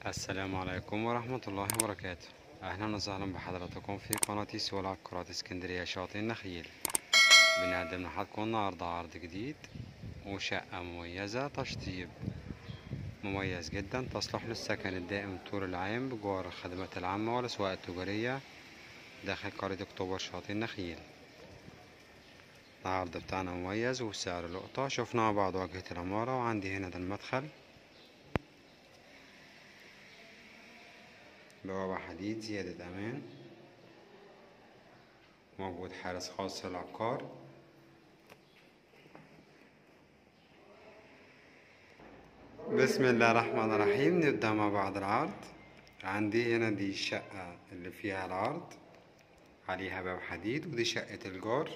السلام عليكم ورحمة الله وبركاته أهلا وسهلا بحضراتكم في قناة سوق العقارات اسكندرية شاطئ النخيل بنقدم لحضراتكم النهاردة عرض جديد وشقة مميزة تشطيب مميز جدا تصلح للسكن الدائم طول العام بجوار الخدمات العامة والأسواق التجارية داخل قرية أكتوبر شاطئ النخيل العرض بتاعنا مميز وسعر لقطة شفنا مع بعض واجهة العمارة وعندي هنا ده المدخل بوابة حديد زيادة أمان موجود حارس خاص للعقار بسم الله الرحمن الرحيم نبدأ مع بعض العرض عندي هنا دي الشقة اللي فيها العرض عليها باب حديد ودي شقة الجار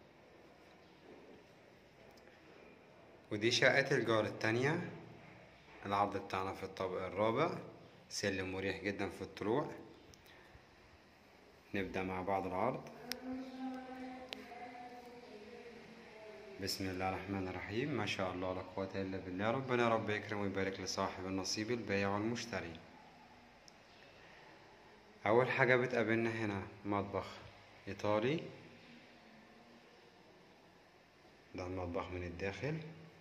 ودي شقة الجار التانية العرض بتاعنا في الطابق الرابع سلم مريح جدا في الطلوع نبدأ مع بعض العرض بسم الله الرحمن الرحيم ما شاء الله لا قوة إلا بالله ربنا رب يكرم ويبارك لصاحب النصيب البيع والمشتري أول حاجة بتقابلنا هنا مطبخ إيطالي ده المطبخ من الداخل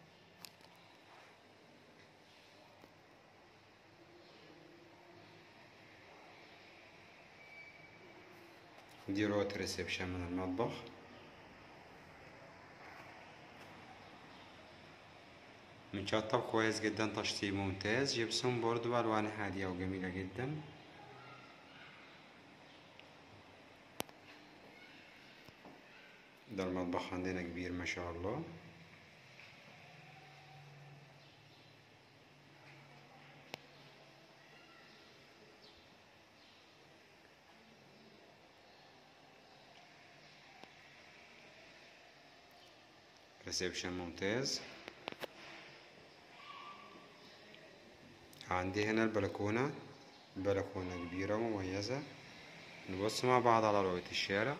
دي روت ريسبشن من المطبخ متشطب كويس جدا تشطيب ممتاز جبسون بورد بألوان هادية وجميلة جدا ده المطبخ عندنا كبير ما شاء الله ريسبشن ممتاز عندي هنا البلكونة البلكونة كبيرة ومميزة نبص مع بعض على رؤية الشارع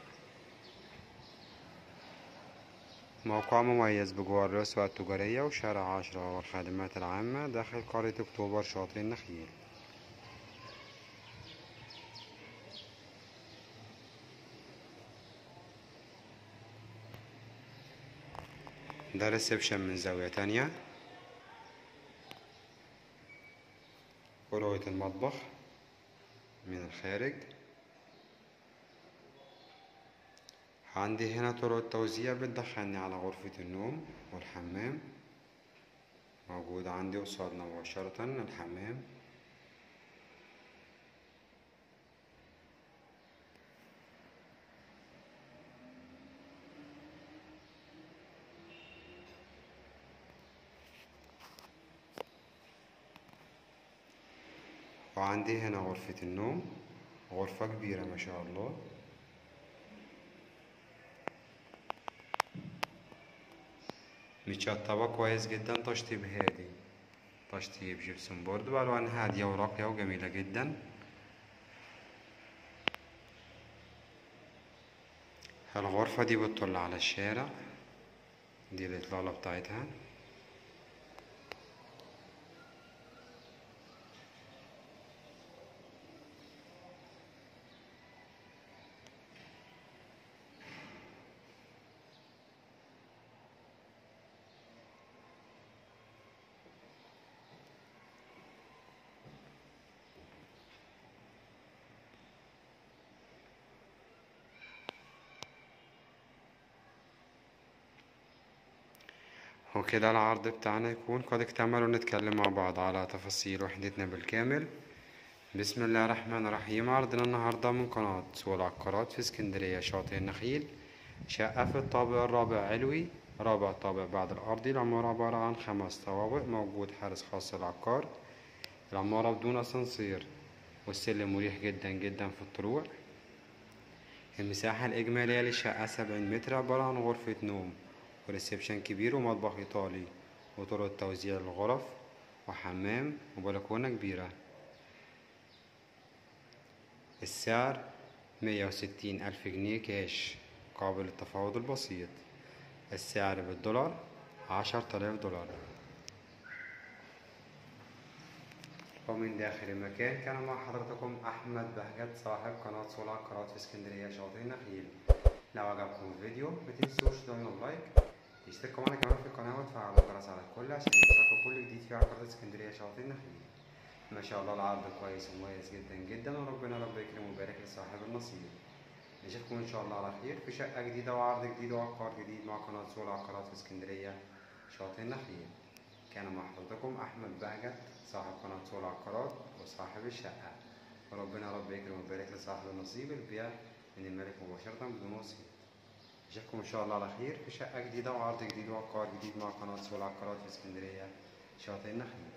موقع مميز بجوار الأسواق التجارية وشارع عشرة والخدمات العامة داخل قرية أكتوبر شاطئ النخيل ده ريسبشن من زاوية تانية ورؤية المطبخ من الخارج عندي هنا طرق التوزيع بتدخلني على غرفة النوم والحمام موجود عندي قصادنا مباشرة الحمام وعندي هنا غرفة النوم غرفة كبيرة ما شاء الله متشطبة كويس جدا تشطيب هادي تشطيب جبسون بورد بألوان هادية وراقية وجميلة جدا الغرفة دي بتطل على الشارع دي الإطلالة بتاعتها وكده العرض بتاعنا يكون قد اكتمل ونتكلم مع بعض على تفاصيل وحدتنا بالكامل بسم الله الرحمن الرحيم عرضنا النهاردة من قناة سوق العقارات في اسكندرية شاطئ النخيل شقة في الطابق الرابع علوي رابع طابق بعد الأرضي العمارة عبارة عن خمس طوابق موجود حارس خاص للعقار العمارة بدون أسانسير والسلم مريح جدا جدا في الطلوع المساحة الإجمالية للشقة سبعين متر عبارة عن غرفة نوم وريسبشن كبير ومطبخ إيطالي وطرق توزيع الغرف وحمام وبلكونة كبيرة السعر مية وستين ألف جنيه كاش قابل للتفاوض البسيط السعر بالدولار عشر تلاف دولار ومن داخل المكان كان مع حضرتكم أحمد بهجت صاحب قناة سول عقارات في اسكندرية شاطئ النخيل لو عجبكم الفيديو متنسوش تعملوا لايك تشتركوا معانا كمان في القناة وتفعلوا الجرس على الكل عشان يوصلكوا كل جديد في عقارات اسكندرية شاطئ النخيل ما شاء الله العرض كويس ومميز جدا جدا وربنا رب يكرم ويبارك لصاحب النصيب نشوفكم ان شاء الله على خير في شقة جديدة وعرض جديد وعقار جديد مع قناة سول عقارات في اسكندرية شاطئ النخيل كان مع حضرتكم أحمد بهجت صاحب قناة سول عقارات وصاحب الشقة وربنا رب يكرم ويبارك لصاحب النصيب البيع من الملك مباشرة بدون وسيط نشوفكم إن شاء الله على خير في شقة جديدة وعرض جديد وعقار جديد مع قناة سول عقارات في اسكندرية شاطئ النخيل